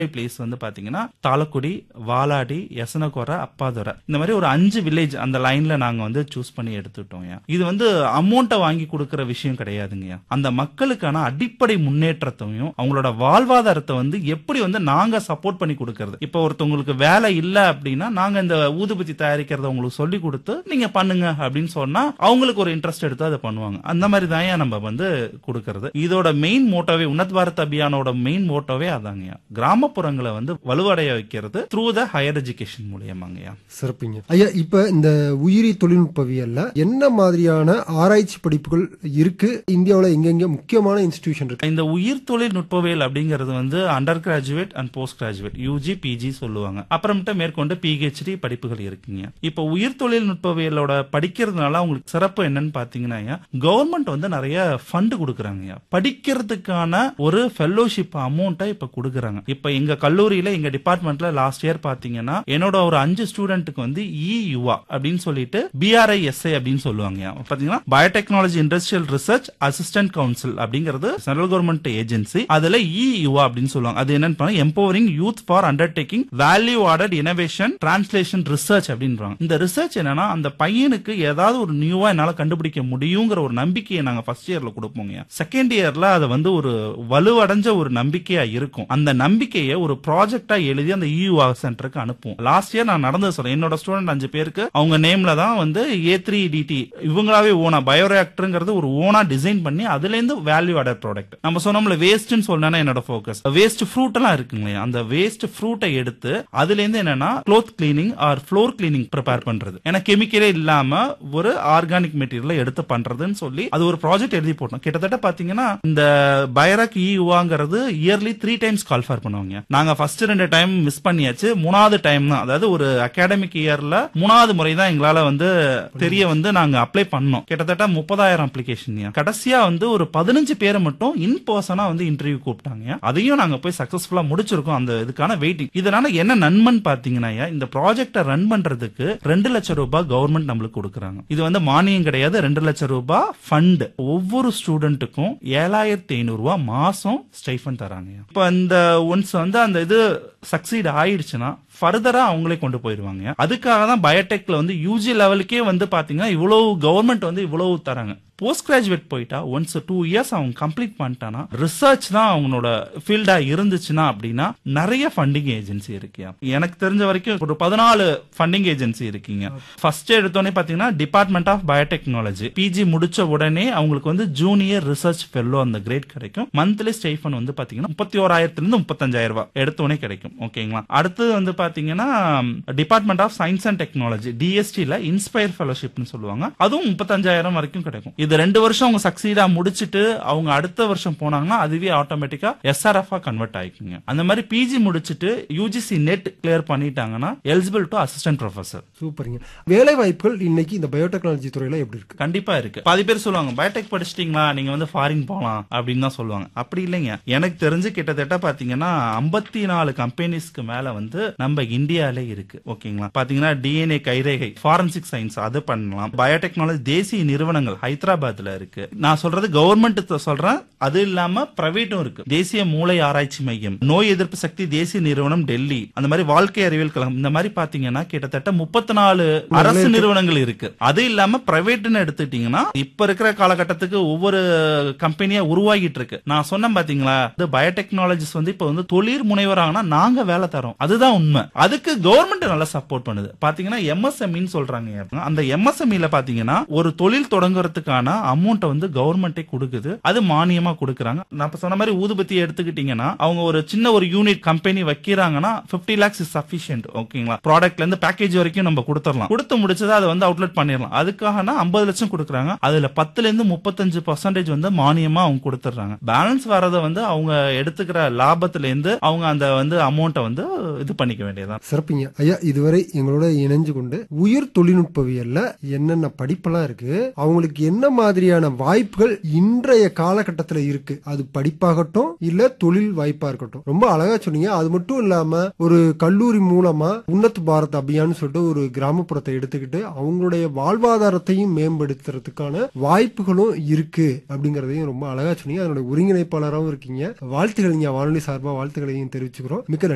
place வந்து பாத்தீங்கன்னா தாளக்குடி வாலாடி எசனகொர அப்பாதுரை இந்த மாதிரி ஒரு அஞ்சு வில்லேஜ் அந்த லைன்ல நாங்க வந்து சூஸ் பண்ணி எடுத்துட்டோம் இது வந்து அமௌண்ட்டை வாங்கி கொடுக்கற விஷயம் கிடையாதுங்க அந்த மக்களுக்கான அடிப்படை முன்னேற்றத்தையும் அவங்களோட வாழ்வாதாரத்தை வந்து எப்படி வந்து நாங்க சப்போர்ட் பண்ணி கொடுக்கறது இப்போ ஒருத்தவங்களுக்கு வேலை இல்ல அப்படின்னா நாங்க இந்த ஊதுபத்தி தயாரிக்கிறத உங்களுக்கு சொல்லி கொடுத்து நீங்க பண்ணுங்க அப்படின்னு சொன்னா அவங்களுக்கு ஒரு இன்ட்ரெஸ்ட் எடுத்து அதை பண்ணுவாங்க அந்த மாதிரி தான் நம்ம வந்து கொடுக்கறது இதோட மெயின் மோட்டோவே உன்னத் பாரத் அபியானோட மெயின் மோட்டோவே அதாங்கய்யா கிராமப்புறங்களை வந்து வலுவடைய வைக்கிறது த்ரூ த ஹையர் எஜுகேஷன் மூலியமாங்கய்யா சிறப்புங்க ஐயா இப்ப இந்த உயிரி தொழில்நுட்பவியல்ல என்ன மாதிரியான ஆராய்ச்சி படிப்புகள் இருக்கு இந்தியாவுல எங்கெங்க முக்கியமான இன்ஸ்டிடியூஷன் இருக்கு இந்த உயிர் தொழில் நுட்பவியல் அப்படிங்கிறது வந்து undergraduate and postgraduate UG PG சொல்லுவாங்க அப்புறமேட்டு மேற்கொண்டு பிஹெச்டி படிப்புகள் இருக்குங்க இப்போ உயிர் தொழில் நுட்பவியலோட படிக்கிறதுனால அவங்களுக்கு சிறப்பு என்னன்னு பாத்தீங்கன்னா கவர்மெண்ட் வந்து நிறைய ஃபண்ட் கொடுக்குறாங்க படிக்கிறதுக்கான ஒரு ஃபெல்லோஷிப் அமௌண்ட்டை இப்ப கொடுக்குறாங்க இப்ப எங்க கல்லூரியில எங்க டிபார்ட்மெண்ட்ல லாஸ்ட் இயர் பாத்தீங்கன்னா என்னோட ஒரு அஞ்சு ஸ்டூடெண்ட்டுக்கு வந்து இ யுவா அப்படின்னு சொல்லிட்டு பிஆர்ஐஎஸ்ஐ அப்படின்னு சொல்லுவாங்க பாத்தீங்கன்னா biotechnology industrial research assistant council அப்படிங்கிறது சென்ட்ரல் கவர்மெண்ட் ஏஜென்சி அதுல இ யுவா அப்படின்னு சொல்லுவாங்க அது என்னன்னு empowering youth for undertaking value added innovation translation research அப்படின்றாங்க இந்த ரிசர்ச் என்னன்னா அந்த பையனுக்கு ஏதாவது ஒரு நியூவா என்னால கண்டுபிடிக்க முடியுங்கிற ஒரு நம்பிக்கையை நாங்க ஃபர்ஸ்ட் இயர்ல கொடுப்போங்க செகண்ட் இயர்ல அதை வந்து ஒரு வலுவடைஞ்ச ஒரு நம்பிக்கையா இருக்கும் அந்த நம்பிக்கையை ஒரு ப்ராஜெக்டா எழுதி அந்த இயூஆ சென்டருக்கு அனுப்புவோம் லாஸ்ட் இயர் நான் நடந்தது சொல்றேன் என்னோட ஸ்டூடெண்ட் அஞ்சு பேருக்கு அவங்க நேம்ல தான் வந்து ஏ த்ரீ டிடி இவங்களாவே ஓனா பயோரியாக்டருங்கிறது ஒரு ஓனா டிசைன் பண்ணி அதுல இருந்து வேல்யூ ஆடட் ப்ராடக்ட் நம்ம சொன்னோம்ல வேஸ்ட்னு சொன்னா என்னோட ஃபோக்கஸ் வேஸ்ட் ஃப்ரூட் எல்லாம் இருக்குங்க அந்த வேஸ்ட் ஃப்ரூட்டை எடுத்து அதுல இருந்து என்னன்னா cloth cleaning or floor cleaning prepare பண்றது ஏன்னா கெமிக்கலே இல்லாம ஒரு ஆர்கானிக் மெட்டீரியல் எடுத்து பண்றதுன்னு சொல்லி அது ஒரு ப்ராஜெக்ட் எழுதி போட்டோம் கிட்டத்தட்ட பாத்தீங்கன்னா இந்த பைரக் இவாங்கிறது yearly three times call for பண்ணுவாங்க நாங்க ஃபர்ஸ்ட் ரெண்டு டைம் மிஸ் பண்ணியாச்சு மூணாவது டைம் தான் அதாவது ஒரு அகாடமிக் இயர்ல மூணாவது முறை தான் எங்களால வந்து தெரிய வந்து நாங்க அப்ளை பண்ணோம் கிட்டத்தட்ட முப்பதாயிரம் அப்ளிகேஷன் கடைசியா வந்து ஒரு பதினஞ்சு பேரை மட்டும் இன் பர்சனா வந்து இன்டர்வியூ கூப்பிட்டாங்க அதையும் நாங்க போய் சக்சஸ்ஃபுல்லா முடிச்சிருக்கோம் அந்த இதுக்கான வெயிட்டிங் இதனால என்ன நன்மன் பாத்தீங்கன்னா இந்த ப்ராஜெக்டை ரன் பண்றதுக்கு ரெண்டு லட்சம் ரூபாய் கவர்மெண்ட் நம்மளுக்கு கொடுக்குறாங்க இது வந்து மானியம் கிடையாது ரெண்டு லட்சம் ரூபாய் ஃபண்ட் ஒவ்வொரு ஸ்டூடெண்ட்டுக்கும் ஏழாயிரத்தி ஐநூறு ரூபாய் மாசம் ஸ்டைஃபன் தராங்க இப்ப இந்த ஒன்ஸ் வந்து அந்த இது சக்சீட் ஆயிடுச்சுன்னா ஃபர்தரா அவங்களே கொண்டு போயிருவாங்க அதுக்காக தான் பயோடெக்ல வந்து யூஜி லெவலுக்கே வந்து பாத்தீங்கன்னா இவ்வளவு கவர்மெண்ட் வந்து இவ்வளவு தராங்க போஸ்ட் கிராஜுவேட் போயிட்டா ஒன்ஸ் டூ இயர்ஸ் அவங்க கம்ப்ளீட் பண்ணிட்டானா ரிசர்ச் தான் அவங்களோட ஃபீல்டா இருந்துச்சுன்னா அப்படின்னா நிறைய ஃபண்டிங் ஏஜென்சி இருக்கு எனக்கு தெரிஞ்ச வரைக்கும் ஒரு பதினாலு ஃபண்டிங் ஏஜென்சி இருக்கீங்க ஃபர்ஸ்ட் எடுத்தோடனே பாத்தீங்கன்னா டிபார்ட்மெண்ட் ஆஃப் பயோடெக்னாலஜி பிஜி முடிச்ச உடனே அவங்களுக்கு வந்து ஜூனியர் ரிசர்ச் ஃபெல்லோ அந்த கிரேட் கிடைக்கும் மந்த்லி ஸ்டைஃபன் வந்து பாத்தீங்கன்னா முப்பத்தி ஓராயிரத்துல இருந்து முப்பத்தஞ்சாயிரம் ரூபாய் எடுத்தோடனே கிடைக்கும் ஓகேங்களா அடுத்தது வந்து பாத்தீங்கன்னா department of science and technology டிஎஸ்டில இன்ஸ்பயர் ஃபெலோஷிப்னு சொல்லுவாங்க அதுவும் முப்பத்தஞ்சாயிரம் வரைக்கும் கிடைக்கும் இது ரெண்டு வருஷம் அவங்க சக்சீடா முடிச்சிட்டு அவங்க அடுத்த வருஷம் போனாங்கன்னா அதுவே ஆட்டோமேட்டிக்கா எஸ்ஆர்எஃப் கன்வெர்ட் ஆயிக்குங்க அந்த மாதிரி பிஜி முடிச்சிட்டு யூஜிசி நெட் கிளியர் பண்ணிட்டாங்கன்னா எலிஜிபிள் டு அசிஸ்டன்ட் ப்ரொஃபசர் சூப்பருங்க வேலை வாய்ப்புகள் இன்னைக்கு இந்த பயோடெக்னாலஜி துறையில எப்படி இருக்கு கண்டிப்பா இருக்கு பாதி பேர் சொல்லுவாங்க பயோடெக் படிச்சிட்டீங்களா நீங்க வந்து ஃபாரின் போகலாம் அப்படின்னு தான் சொல்லுவாங்க அப்படி இல்லைங்க எனக்கு தெரிஞ்சு கிட்டத்தட்ட பாத்தீங்கன்னா ஐம்பத்தி நாலு கம்பெனிஸ்க்கு மேல வந்து நம்ம இந்தியாலே இருக்கு ஓகேங்களா பாத்தீங்கன்னா டிஎன்ஏ கைரேகை ஃபாரன்சிக் சயின்ஸ் அது பண்ணலாம் பயோடெக்னாலஜி தேசிய நிறுவனங்கள் ஹைதராபாத்ல இருக்கு நான் சொல்றது கவர்மெண்ட் சொல்றேன் அது இல்லாம பிரைவேட்டும் இருக்கு தேசிய மூளை ஆராய்ச்சி மையம் நோய் எதிர்ப்பு சக்தி தேசிய நிறுவனம் டெல்லி அந்த மாதிரி வாழ்க்கை அறிவியல் கழகம் இந்த மாதிரி பாத்தீங்கன்னா கிட்டத்தட்ட முப்பத்தி நாலு அரசு நிறுவனங்கள் இருக்கு அது இல்லாம பிரைவேட்னு எடுத்துட்டீங்கன்னா இப்ப இருக்கிற காலகட்டத்துக்கு ஒவ்வொரு கம்பெனியா உருவாகிட்டு இருக்கு நான் சொன்னேன் பாத்தீங்களா இந்த பயோடெக்னாலஜிஸ் வந்து இப்ப வந்து தொழில் முனைவராங்கன்னா நாங்க வேலை தரோம் அதுதான் உண்மை அதுக்கு கவர்மெண்ட் நல்லா சப்போர்ட் பண்ணுது பாத்தீங்கன்னா எம்எஸ்எம்இன்னு சொல்றாங்க அந்த எம்எஸ்எம்இல பாத்தீங்கன்னா ஒரு தொழில் தொடங்குறதுக்கான அமௌண்ட்டை வந்து கவர்மெண்டே கொடுக்குது அது மானியமா கொடுக்குறாங்க நான் இப்ப சொன்ன மாதிரி ஊதுபத்தி எடுத்துக்கிட்டீங்கன்னா அவங்க ஒரு சின்ன ஒரு யூனிட் கம்பெனி வைக்கிறாங்கன்னா பிப்டி லேக்ஸ் இஸ் சஃபிஷியன்ட் ஓகேங்களா ப்ராடக்ட்ல இருந்து பேக்கேஜ் வரைக்கும் நம்ம கொடுத்துடலாம் கொடுத்து முடிச்சதை அதை வந்து அவுட்லெட் பண்ணிடலாம் அதுக்காகனா ஐம்பது லட்சம் கொடுக்குறாங்க அதுல பத்துல இருந்து முப்பத்தஞ்சு பர்சன்டேஜ் வந்து மானியமா அவங்க கொடுத்துட்றாங்க பேலன்ஸ் வரதை வந்து அவங்க எடுத்துக்கிற லாபத்துல இருந்து அவங்க அந்த வந்து அமௌண்ட்டை வந்து இது பண்ணிக்க வேண்டியதான் சிறப்புங்க ஐயா இதுவரை எங்களோட இணைஞ்சு கொண்டு உயிர் தொழில்நுட்பவியல்ல என்னென்ன படிப்பெல்லாம் இருக்கு அவங்களுக்கு என்ன மாதிரியான வாய்ப்புகள் இன்றைய காலகட்டத்தில் இருக்கு அது படிப்பாகட்டும் இல்ல தொழில் வாய்ப்பா இருக்கட்டும் ரொம்ப அழகா சொன்னீங்க அது மட்டும் இல்லாம ஒரு கல்லூரி மூலமா உன்னத் பாரத் அபியான் சொல்லிட்டு ஒரு கிராமப்புறத்தை எடுத்துக்கிட்டு அவங்களுடைய வாழ்வாதாரத்தையும் மேம்படுத்துறதுக்கான வாய்ப்புகளும் இருக்கு அப்படிங்கறதையும் ரொம்ப அழகா சொன்னீங்க அதனுடைய ஒருங்கிணைப்பாளராகவும் இருக்கீங்க வாழ்த்துக்கள் இங்க வானொலி சார்பா வாழ்த்துக்களையும் தெரிவிச்சுக்கிறோம் மிக்க